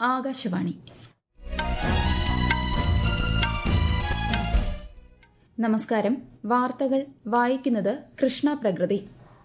ആകാശവാണി നമസ്കാരം വാർത്തകൾ വായിക്കുന്നത് കൃഷ്ണ പ്രകൃതി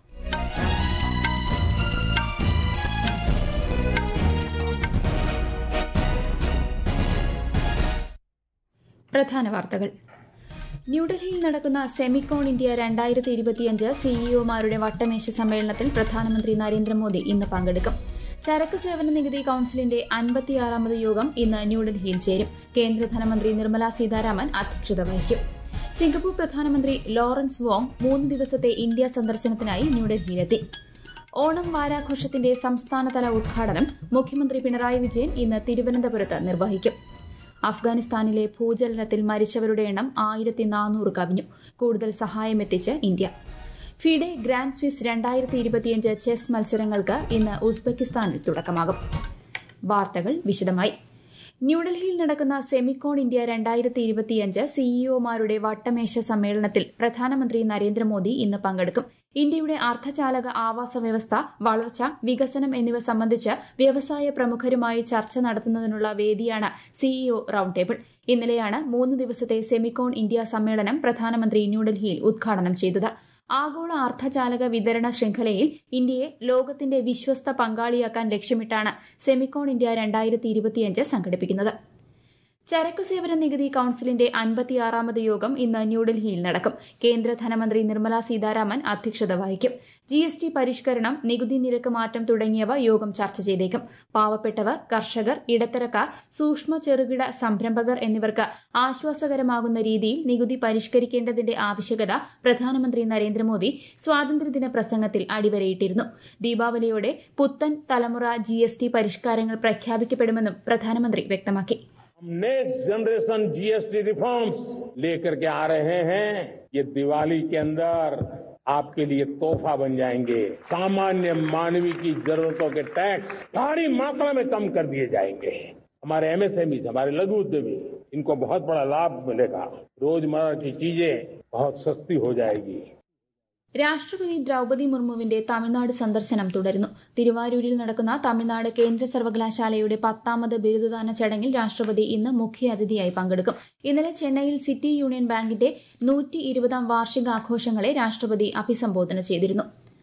പ്രധാന വാർത്തകൾ ന്യൂഡൽഹിയിൽ നടക്കുന്ന സെമിക്കോൺ ഇന്ത്യ രണ്ടായിരത്തി ഇരുപത്തിയഞ്ച് സിഇഒമാരുടെ വട്ടമേശ സമ്മേളനത്തിൽ പ്രധാനമന്ത്രി നരേന്ദ്രമോദി ഇന്ന് പങ്കെടുക്കും ചരക്ക് സേവന നികുതി കൌൺസിലിന്റെ അൻപത്തിയാറാമത് യോഗം ഇന്ന് ന്യൂഡൽഹിയിൽ ചേരും കേന്ദ്ര ധനമന്ത്രി നിർമ്മല സീതാരാമൻ അധ്യക്ഷത വഹിക്കും സിംഗപ്പൂർ പ്രധാനമന്ത്രി ലോറൻസ് വോങ് മൂന്ന് ദിവസത്തെ ഇന്ത്യ സന്ദർശനത്തിനായി ന്യൂഡൽഹിയിലെത്തി ഓണം വാരാഘോഷത്തിന്റെ സംസ്ഥാനതല ഉദ്ഘാടനം മുഖ്യമന്ത്രി പിണറായി വിജയൻ ഇന്ന് തിരുവനന്തപുരത്ത് നിർവഹിക്കും അഫ്ഗാനിസ്ഥാനിലെ ഭൂചലനത്തിൽ മരിച്ചവരുടെ എണ്ണം ആയിരത്തി നാനൂറ് കവിഞ്ഞു കൂടുതൽ സഹായമെത്തിച്ച് ഇന്ത്യ ഫിഡെ ഗ്രാൻഡ് സ്വിസ് രണ്ടായിരത്തി ഇരുപത്തിയഞ്ച് ചെസ് മത്സരങ്ങൾക്ക് ഇന്ന് ഉസ്ബെക്കിസ്ഥാനിൽ തുടക്കമാകും വാർത്തകൾ വിശദമായി ന്യൂഡൽഹിയിൽ നടക്കുന്ന സെമിക്കോൺ ഇന്ത്യ രണ്ടായിരത്തി ഇരുപത്തിയഞ്ച് സിഇഒമാരുടെ വട്ടമേശ സമ്മേളനത്തിൽ പ്രധാനമന്ത്രി നരേന്ദ്രമോദി ഇന്ന് പങ്കെടുക്കും ഇന്ത്യയുടെ അർദ്ധചാലക ആവാസ വ്യവസ്ഥ വളർച്ച വികസനം എന്നിവ സംബന്ധിച്ച് വ്യവസായ പ്രമുഖരുമായി ചർച്ച നടത്തുന്നതിനുള്ള വേദിയാണ് സിഇഒ റൌണ്ട് ടേബിൾ ഇന്നലെയാണ് മൂന്ന് ദിവസത്തെ സെമിക്കോൺ ഇന്ത്യ സമ്മേളനം പ്രധാനമന്ത്രി ന്യൂഡൽഹിയിൽ ഉദ്ഘാടനം ചെയ്തത് ആഗോള അർദ്ധചാലക വിതരണ ശൃംഖലയിൽ ഇന്ത്യയെ ലോകത്തിന്റെ വിശ്വസ്ത പങ്കാളിയാക്കാൻ ലക്ഷ്യമിട്ടാണ് സെമിക്കോൺ ഇന്ത്യ രണ്ടായിരത്തി ഇരുപത്തിയഞ്ച് സംഘടിപ്പിക്കുന്നത് ചരക്കു സേവന നികുതി കൌൺസിലിന്റെ അൻപത്തിയാറാമത് യോഗം ഇന്ന് ന്യൂഡൽഹിയിൽ നടക്കും കേന്ദ്ര ധനമന്ത്രി നിർമ്മല സീതാരാമൻ അധ്യക്ഷത വഹിക്കും ജി എസ് ടി പരിഷ്കരണം നികുതി നിരക്ക് മാറ്റം തുടങ്ങിയവ യോഗം ചർച്ച ചെയ്തേക്കും പാവപ്പെട്ടവർ കർഷകർ ഇടത്തരക്കാർ സൂക്ഷ്മ ചെറുകിട സംരംഭകർ എന്നിവർക്ക് ആശ്വാസകരമാകുന്ന രീതിയിൽ നികുതി പരിഷ്കരിക്കേണ്ടതിന്റെ ആവശ്യകത പ്രധാനമന്ത്രി നരേന്ദ്രമോദി സ്വാതന്ത്ര്യദിന പ്രസംഗത്തിൽ അടിവരയിട്ടിരുന്നു ദീപാവലിയോടെ പുത്തൻ തലമുറ ജി എസ് ടി പരിഷ്കാരങ്ങൾ പ്രഖ്യാപിക്കപ്പെടുമെന്നും പ്രധാനമന്ത്രി വ്യക്തമാക്കി हम नेक्स्ट जनरेशन जीएसटी रिफॉर्म्स लेकर के आ रहे हैं ये दिवाली के अंदर आपके लिए तोहफा बन जाएंगे सामान्य मानवीय की जरूरतों के टैक्स भारी मात्रा में कम कर दिए जाएंगे हमारे एमएसएमई हमारे लघु उद्यमी इनको बहुत बड़ा लाभ मिलेगा रोजमर्रा की चीजें बहुत सस्ती हो जाएगी രാഷ്ട്രപതി ദ്രൌപതി മുർമുവിന്റെ തമിഴ്നാട് സന്ദർശനം തുടരുന്നു തിരുവാരൂരിൽ നടക്കുന്ന തമിഴ്നാട് കേന്ദ്ര സർവകലാശാലയുടെ പത്താമത് ബിരുദദാന ചടങ്ങിൽ രാഷ്ട്രപതി ഇന്ന് മുഖ്യാതിഥിയായി പങ്കെടുക്കും ഇന്നലെ ചെന്നൈയിൽ സിറ്റി യൂണിയൻ ബാങ്കിന്റെ നൂറ്റി ഇരുപതാം വാർഷികാഘോഷങ്ങളെ രാഷ്ട്രപതി അഭിസംബോധന ചെയ്തിരുന്നു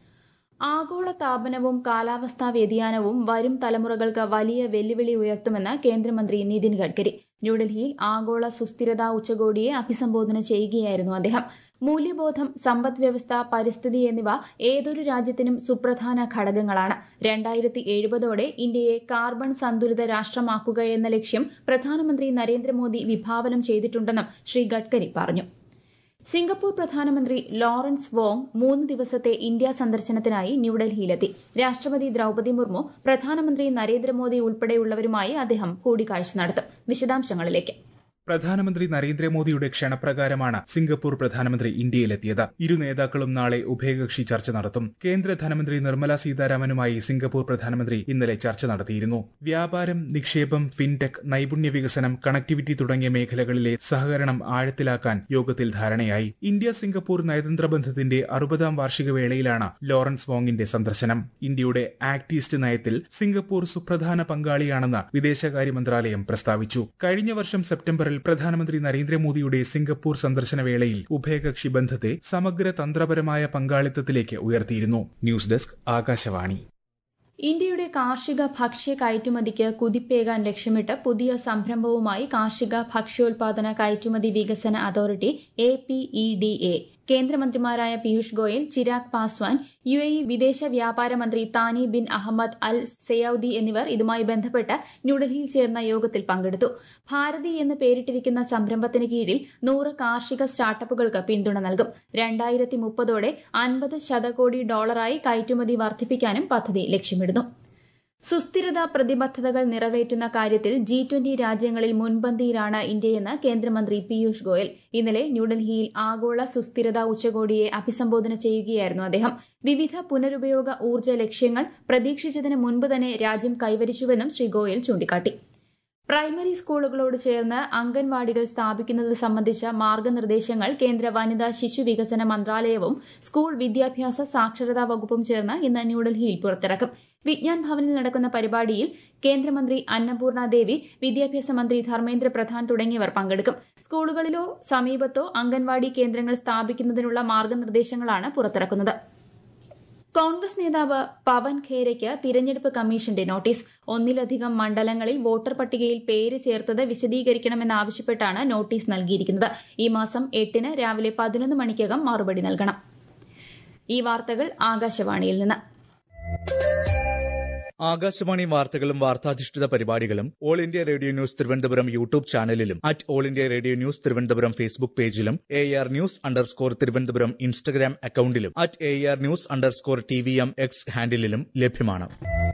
ആഗോള താപനവും കാലാവസ്ഥാ വ്യതിയാനവും വരും തലമുറകൾക്ക് വലിയ വെല്ലുവിളി ഉയർത്തുമെന്ന് കേന്ദ്രമന്ത്രി നിതിൻ ഗഡ്കരി ന്യൂഡൽഹിയിൽ ആഗോള സുസ്ഥിരതാ ഉച്ചകോടിയെ അഭിസംബോധന ചെയ്യുകയായിരുന്നു അദ്ദേഹം മൂല്യബോധം സമ്പദ് വ്യവസ്ഥ പരിസ്ഥിതി എന്നിവ ഏതൊരു രാജ്യത്തിനും സുപ്രധാന ഘടകങ്ങളാണ് രണ്ടായിരത്തി എഴുപതോടെ ഇന്ത്യയെ കാർബൺ സന്തുലിത രാഷ്ട്രമാക്കുക എന്ന ലക്ഷ്യം പ്രധാനമന്ത്രി നരേന്ദ്രമോദി വിഭാവനം ചെയ്തിട്ടുണ്ടെന്നും ശ്രീ ഗഡ്കരി പറഞ്ഞു സിംഗപ്പൂർ പ്രധാനമന്ത്രി ലോറൻസ് വോങ് മൂന്ന് ദിവസത്തെ ഇന്ത്യ സന്ദർശനത്തിനായി ന്യൂഡൽഹിയിലെത്തി രാഷ്ട്രപതി ദ്രൌപതി മുർമു പ്രധാനമന്ത്രി നരേന്ദ്രമോദി ഉൾപ്പെടെയുള്ളവരുമായി അദ്ദേഹം കൂടിക്കാഴ്ച നടത്തും വിശദാംശങ്ങളിലേക്ക് പ്രധാനമന്ത്രി നരേന്ദ്രമോദിയുടെ ക്ഷണപ്രകാരമാണ് സിംഗപ്പൂർ പ്രധാനമന്ത്രി ഇന്ത്യയിലെത്തിയത് ഇരു നേതാക്കളും നാളെ ഉഭയകക്ഷി ചർച്ച നടത്തും കേന്ദ്ര ധനമന്ത്രി നിർമ്മല സീതാരാമനുമായി സിംഗപ്പൂർ പ്രധാനമന്ത്രി ഇന്നലെ ചർച്ച നടത്തിയിരുന്നു വ്യാപാരം നിക്ഷേപം ഫിൻടെക് നൈപുണ്യ വികസനം കണക്ടിവിറ്റി തുടങ്ങിയ മേഖലകളിലെ സഹകരണം ആഴത്തിലാക്കാൻ യോഗത്തിൽ ധാരണയായി ഇന്ത്യ സിംഗപ്പൂർ നയതന്ത്ര ബന്ധത്തിന്റെ അറുപതാം വാർഷിക വേളയിലാണ് ലോറൻസ് വോങ്ങിന്റെ സന്ദർശനം ഇന്ത്യയുടെ ആക്ട് ഈസ്റ്റ് നയത്തിൽ സിംഗപ്പൂർ സുപ്രധാന പങ്കാളിയാണെന്ന് വിദേശകാര്യ മന്ത്രാലയം പ്രസ്താവിച്ചു കഴിഞ്ഞ വർഷം സെപ്റ്റംബറിൽ പ്രധാനമന്ത്രി നരേന്ദ്രമോദിയുടെ സിംഗപ്പൂർ സന്ദർശന വേളയിൽ ഉഭയകക്ഷി ബന്ധത്തെ സമഗ്ര തന്ത്രപരമായ പങ്കാളിത്തത്തിലേക്ക് ഉയർത്തിയിരുന്നു ന്യൂസ് ഡെസ്ക് ആകാശവാണി ഇന്ത്യയുടെ കാർഷിക ഭക്ഷ്യ കയറ്റുമതിക്ക് കുതിപ്പേകാൻ ലക്ഷ്യമിട്ട് പുതിയ സംരംഭവുമായി കാർഷിക ഭക്ഷ്യോൽപാദന കയറ്റുമതി വികസന authority A P E D A കേന്ദ്രമന്ത്രിമാരായ Piyush Goyal Chirag Paswan U A E വിദേശ വ്യാപാര മന്ത്രി താനി ബിൻ അഹമ്മദ് അൽ സെയൌദി എന്നിവർ ഇതുമായി ബന്ധപ്പെട്ട് ന്യൂഡൽഹിയിൽ ചേർന്ന യോഗത്തിൽ പങ്കെടുത്തു ഭാരതി എന്ന് പേരിട്ടിരിക്കുന്ന സംരംഭത്തിന് കീഴിൽ നൂറ് കാർഷിക സ്റ്റാർട്ടപ്പുകൾക്ക് പിന്തുണ നൽകും രണ്ടായിരത്തി മുപ്പതോടെ അൻപത് ശതകോടി ഡോളറായി കയറ്റുമതി വർദ്ധിപ്പിക്കാനും പദ്ധതി ലക്ഷ്യമിടുന്നു സുസ്ഥിരത പ്രതിബദ്ധതകൾ നിറവേറ്റുന്ന കാര്യത്തിൽ ജി ട്വന്റി രാജ്യങ്ങളിൽ മുൻപന്തിയിലാണ് ഇന്ത്യയെന്ന് കേന്ദ്രമന്ത്രി പീയൂഷ് ഗോയൽ ഇന്നലെ ന്യൂഡൽഹിയിൽ ആഗോള സുസ്ഥിരതാ ഉച്ചകോടിയെ അഭിസംബോധന ചെയ്യുകയായിരുന്നു അദ്ദേഹം വിവിധ പുനരുപയോഗ ഊർജ്ജ ലക്ഷ്യങ്ങൾ പ്രതീക്ഷിച്ചതിന് മുൻപ് തന്നെ രാജ്യം കൈവരിച്ചുവെന്നും ശ്രീ ഗോയൽ ചൂണ്ടിക്കാട്ടി പ്രൈമറി സ്കൂളുകളോട് ചേർന്ന് അംഗൻവാടികൾ ഭക്ഷ്യോൽപാദന സംബന്ധിച്ച മാർഗനിർദ്ദേശങ്ങൾ കേന്ദ്ര വനിതാ ശിശു വികസന മന്ത്രാലയവും സ്കൂൾ വിദ്യാഭ്യാസ സാക്ഷരതാ വകുപ്പും ചേർന്ന് ഇന്ന് ന്യൂഡൽഹിയിൽ പുറത്തിറക്കും വിജ്ഞാൻ ഭവനിൽ നടക്കുന്ന പരിപാടിയിൽ കേന്ദ്രമന്ത്രി അന്നപൂർണ ദേവി വിദ്യാഭ്യാസ മന്ത്രി ധർമ്മേന്ദ്ര പ്രധാൻ തുടങ്ങിയവർ പങ്കെടുക്കും സ്കൂളുകളിലോ സമീപത്തോ അംഗൻവാടി കേന്ദ്രങ്ങൾ സ്ഥാപിക്കുന്നതിനുള്ള മാർഗനിർദ്ദേശങ്ങളാണ് പുറത്തിറക്കുന്നത് കോൺഗ്രസ് നേതാവ് പവൻ ഖേരയ്ക്ക് തിരഞ്ഞെടുപ്പ് കമ്മീഷന്റെ നോട്ടീസ് ഒന്നിലധികം മണ്ഡലങ്ങളിൽ വോട്ടർ പട്ടികയിൽ പേര് ചേർത്തത് വിശദീകരിക്കണമെന്നാവശ്യപ്പെട്ടാണ് നോട്ടീസ് നൽകിയിരിക്കുന്നത് ഈ മാസം എട്ടിന് രാവിലെ പതിനൊന്ന് മണിക്കകം മറുപടി നൽകണം ഈ വാർത്തകൾ ആകാശവാണിയിൽ നിന്ന് ആകാശവാണി വാർത്തകളും വാർത്താധിഷ്ഠിത പരിപാടികളും all India radio news Thiruvananthapuram YouTube ചാനലിലും at all India radio news Thiruvananthapuram Facebook പേജിലും A R news underscore Thiruvananthapuram Instagram അക്കൌണ്ടിലും at A R news underscore T V M X ഹാൻഡിലും ലഭ്യമാണ്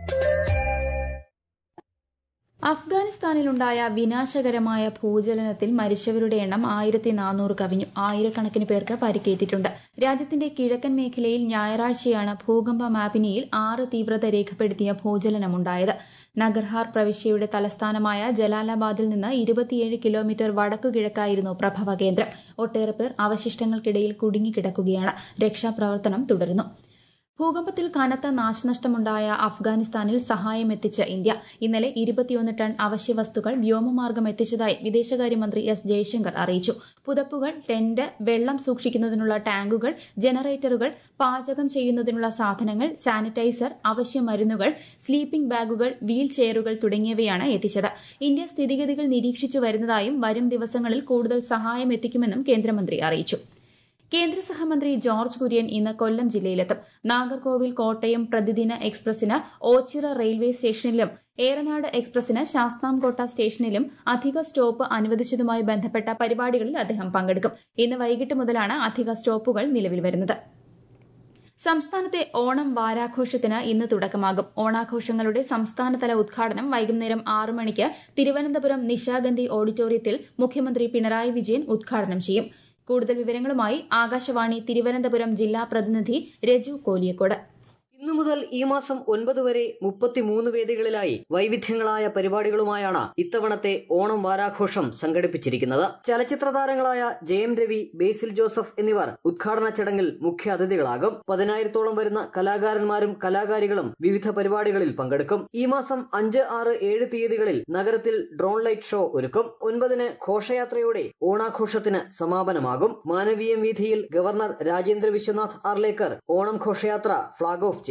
അഫ്ഗാനിസ്ഥാനിലുണ്ടായ വിനാശകരമായ ഭൂചലനത്തിൽ മരിച്ചവരുടെ എണ്ണം ആയിരത്തി നാനൂറ് കവിഞ്ഞു ആയിരക്കണക്കിന് പേർക്ക് പരിക്കേറ്റിട്ടുണ്ട് രാജ്യത്തിന്റെ കിഴക്കൻ മേഖലയിൽ ഞായറാഴ്ചയാണ് ഭൂകമ്പ മാപിനിയിൽ ആറ് തീവ്രത രേഖപ്പെടുത്തിയ ഭൂചലനമുണ്ടായത് നഗർഹാർ പ്രവിശ്യയുടെ തലസ്ഥാനമായ ജലാലാബാദിൽ നിന്ന് ഇരുപത്തിയേഴ് കിലോമീറ്റർ വടക്കുകിഴക്കായിരുന്നു പ്രഭവ കേന്ദ്രം ഒട്ടേറെ പേർ അവശിഷ്ടങ്ങൾക്കിടയിൽ കുടുങ്ങിക്കിടക്കുകയാണ് രക്ഷാപ്രവർത്തനം തുടരുന്നു ഭൂകമ്പത്തിൽ കനത്ത നാശനഷ്ടമുണ്ടായ അഫ്ഗാനിസ്ഥാനിൽ സഹായം എത്തിച്ച് ഇന്ത്യ ഇന്നലെ ഇരുപത്തിയൊന്ന് ടൺ അവശ്യ വസ്തുക്കൾ വ്യോമമാർഗം എത്തിച്ചതായി വിദേശകാര്യമന്ത്രി എസ് ജയശങ്കർ അറിയിച്ചു പുതപ്പുകൾ ടെന്റ് വെള്ളം സൂക്ഷിക്കുന്നതിനുള്ള ടാങ്കുകൾ ജനറേറ്ററുകൾ പാചകം ചെയ്യുന്നതിനുള്ള സാധനങ്ങൾ സാനിറ്റൈസർ അവശ്യ മരുന്നുകൾ സ്ലീപ്പിംഗ് ബാഗുകൾ വീൽ ചെയറുകൾ തുടങ്ങിയവയാണ് എത്തിച്ചത് ഇന്ത്യ സ്ഥിതിഗതികൾ നിരീക്ഷിച്ചു വരുന്നതായും വരും ദിവസങ്ങളിൽ കൂടുതൽ സഹായം എത്തിക്കുമെന്നും കേന്ദ്രമന്ത്രി അറിയിച്ചു കേന്ദ്ര സഹമന്ത്രി ജോർജ് കുര്യൻ ഇന്ന് കൊല്ലം ജില്ലയിലെത്തും നാഗർകോവിൽ കോട്ടയം പ്രതിദിന എക്സ്പ്രസിന് ഓച്ചിറ റെയിൽവേ സ്റ്റേഷനിലും ഏറനാട് എക്സ്പ്രസിന് ശാസ്താംകോട്ട സ്റ്റേഷനിലും അധിക സ്റ്റോപ്പ് അനുവദിച്ചതുമായി ബന്ധപ്പെട്ട പരിപാടികളിൽ അദ്ദേഹം പങ്കെടുക്കും ഇന്ന് വൈകിട്ട് മുതലാണ് അധിക സ്റ്റോപ്പുകൾ നിലവിൽ വരുന്നത് സംസ്ഥാനത്തെ ഓണം വാരാഘോഷത്തിന് ഇന്ന് തുടക്കമാകും ഓണാഘോഷങ്ങളുടെ സംസ്ഥാനതല ഉദ്ഘാടനം വൈകുന്നേരം ആറ് മണിക്ക് തിരുവനന്തപുരം നിശാഗന്ധി ഓഡിറ്റോറിയത്തിൽ മുഖ്യമന്ത്രി പിണറായി വിജയൻ ഉദ്ഘാടനം ചെയ്യും കൂടുതൽ വിവരങ്ങളുമായി ആകാശവാണി തിരുവനന്തപുരം ജില്ലാ പ്രതിനിധി രജു കോലിയക്കോട് ഇന്നു മുതൽ ഈ മാസം ഒൻപത് വരെ മുപ്പത്തിമൂന്ന് വേദികളിലായി വൈവിധ്യങ്ങളായ പരിപാടികളുമായാണ് ഇത്തവണത്തെ ഓണം വാരാഘോഷം സംഘടിപ്പിച്ചിരിക്കുന്നത് ചലച്ചിത്ര താരങ്ങളായ ജയം രവി ബേസിൽ ജോസഫ് എന്നിവർ ഉദ്ഘാടന ചടങ്ങിൽ മുഖ്യ അതിഥികളാകും പതിനായിരത്തോളം വരുന്ന കലാകാരന്മാരും കലാകാരികളും വിവിധ പരിപാടികളിൽ പങ്കെടുക്കും ഈ മാസം അഞ്ച് ആറ് ഏഴ് തീയതികളിൽ നഗരത്തിൽ ഡ്രോൺ ലൈറ്റ് ഷോ ഒരുക്കും ഒൻപതിന് ഘോഷയാത്രയോടെ ഓണാഘോഷത്തിന് സമാപനമാകും മാനവീയം വീഥിയിൽ ഗവർണർ രാജേന്ദ്ര വിശ്വനാഥ് ആർലേക്കർ ഓണം ഘോഷയാത്ര ഫ്ളാഗ് ഓഫ് ചെയ്യും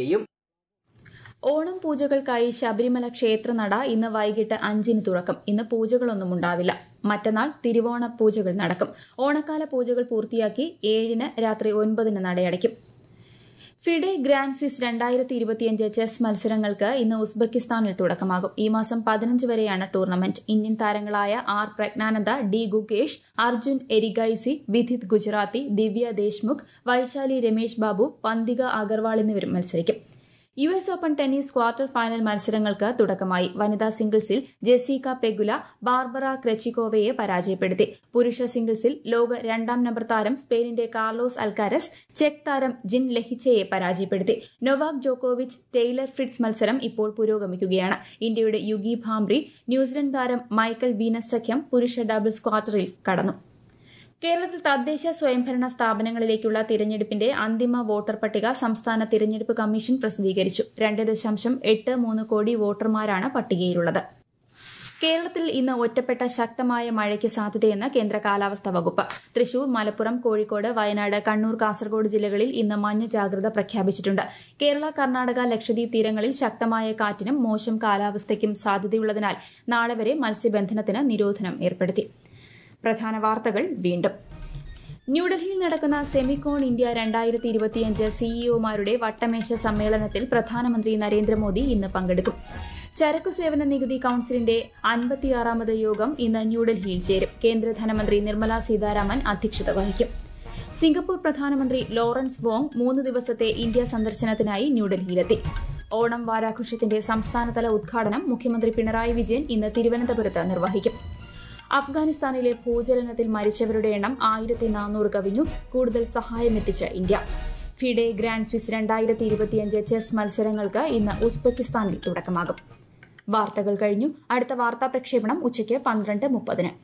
ഓണം പൂജകൾക്കായി ശബരിമല ക്ഷേത്രനട ഇന്ന് വൈകിട്ട് അഞ്ചിന് തുറക്കും ഇന്ന് പൂജകളൊന്നും ഉണ്ടാവില്ല മറ്റന്നാൾ തിരുവോണ പൂജകൾ നടക്കും ഓണക്കാല പൂജകൾ പൂർത്തിയാക്കി ഏഴിന് രാത്രി ഒൻപതിന് നടയടയ്ക്കും ഫിഡെ ഗ്രാൻഡ് സ്വിസ് രണ്ടായിരത്തി ഇരുപത്തിയഞ്ച് ചെസ് മത്സരങ്ങൾക്ക് ഇന്ന് ഉസ്ബെക്കിസ്ഥാനിൽ തുടക്കമാകും ഈ മാസം പതിനഞ്ച് വരെയാണ് ടൂർണമെന്റ് ഇന്ത്യൻ താരങ്ങളായ ആർ പ്രജ്ഞാനന്ദ ഡി ഗുകേഷ് അർജുൻ എരിഗൈസി വിധിത് ഗുജറാത്തി ദിവ്യ ദേശ്മുഖ് വൈശാലി രമേശ് ബാബു പന്തിക അഗർവാൾ എന്നിവരും മത്സരിക്കും U S open tennis quarter final മത്സരങ്ങൾക്ക് തുടക്കമായി വനിതാ സിംഗിൾസിൽ ജെസീക പെഗുല ബാർബറ ക്രെച്ചിക്കോവയെ പരാജയപ്പെടുത്തി പുരുഷ സിംഗിൾസിൽ ലോക രണ്ടാം നമ്പർ താരം സ്പെയിനിന്റെ കാർലോസ് അൽക്കാരസ് ചെക്ക് താരം ജിൻ ലെഹിച്ചയെ പരാജയപ്പെടുത്തി നൊവാക് ജോക്കോവിച്ച് ടെയ്ലർ ഫ്രിറ്റ്സ് മത്സരം ഇപ്പോൾ പുരോഗമിക്കുകയാണ് ഇന്ത്യയുടെ യുഗി ഭാംബ്രി ന്യൂസിലൻഡ് താരം മൈക്കൽ വീനസ് സഖ്യം പുരുഷ ഡബിൾസ് ക്വാർട്ടറിൽ കടന്നു കേരളത്തിൽ തദ്ദേശ സ്വയംഭരണ സ്ഥാപനങ്ങളിലേക്കുള്ള തിരഞ്ഞെടുപ്പിന്റെ അന്തിമ വോട്ടർ പട്ടിക സംസ്ഥാന തിരഞ്ഞെടുപ്പ് കമ്മീഷൻ പ്രസിദ്ധീകരിച്ചു രണ്ട് ദശാംശം എട്ട് മൂന്ന് കോടി വോട്ടർമാരാണ് പട്ടികയിലുള്ളത് കേരളത്തിൽ ഇന്ന് ഒറ്റപ്പെട്ട ശക്തമായ മഴയ്ക്ക് സാധ്യതയെന്ന് കേന്ദ്ര കാലാവസ്ഥാ വകുപ്പ് തൃശൂർ മലപ്പുറം കോഴിക്കോട് വയനാട് കണ്ണൂർ കാസർഗോഡ് ജില്ലകളിൽ ഇന്ന് മഞ്ഞ ജാഗ്രത പ്രഖ്യാപിച്ചിട്ടുണ്ട് കേരള കർണാടക ലക്ഷദ്വീപ് തീരങ്ങളിൽ ശക്തമായ കാറ്റിനും മോശം കാലാവസ്ഥയ്ക്കും സാധ്യതയുള്ളതിനാൽ നാളെ വരെ മത്സ്യബന്ധനത്തിന് നിരോധനം ഏർപ്പെടുത്തി പ്രധാന വാർത്തകൾ വീണ്ടും ന്യൂഡൽഹിയിൽ നടക്കുന്ന സെമിക്കോൺ ഇന്ത്യ രണ്ടായിരത്തി ഇരുപത്തിയഞ്ച് സിഇഒമാരുടെ വട്ടമേശ സമ്മേളനത്തിൽ പ്രധാനമന്ത്രി നരേന്ദ്രമോദി ഇന്ന് പങ്കെടുക്കും ചരക്കു സേവന നികുതി കൌൺസിലിന്റെ അൻപത്തിയാറാമത് യോഗം ഇന്ന് ന്യൂഡൽഹിയിൽ ചേരും കേന്ദ്ര ധനമന്ത്രി നിർമ്മല സീതാരാമൻ അധ്യക്ഷത വഹിക്കും സിംഗപ്പൂർ പ്രധാനമന്ത്രി ലോറൻസ് വോങ് മൂന്ന് ദിവസത്തെ ഇന്ത്യ സന്ദർശനത്തിനായി ന്യൂഡൽഹിയിലെത്തി ഓണം വാരാഘോഷത്തിന്റെ സംസ്ഥാനതല ഉദ്ഘാടനം മുഖ്യമന്ത്രി പിണറായി വിജയൻ ഇന്ന് തിരുവനന്തപുരത്ത് നിർവഹിക്കും അഫ്ഗാനിസ്ഥാനിലെ ഭൂചലനത്തിൽ മരിച്ചവരുടെ എണ്ണം ആയിരത്തി നാനൂറ് കവിഞ്ഞു കൂടുതൽ സഹായമെത്തിച്ച് ഇന്ത്യ ഫിഡെ ഗ്രാൻഡ് സ്വിസ് രണ്ടായിരത്തി ഇരുപത്തിയഞ്ച് ചെസ് മത്സരങ്ങൾക്ക് ഇന്ന് ഉസ്ബെക്കിസ്ഥാനിൽ തുടക്കമാകും വാർത്തകൾ കഴിഞ്ഞു അടുത്ത വാർത്താ പ്രക്ഷേപണം ഉച്ചയ്ക്ക് പന്ത്രണ്ട് മുപ്പതിന്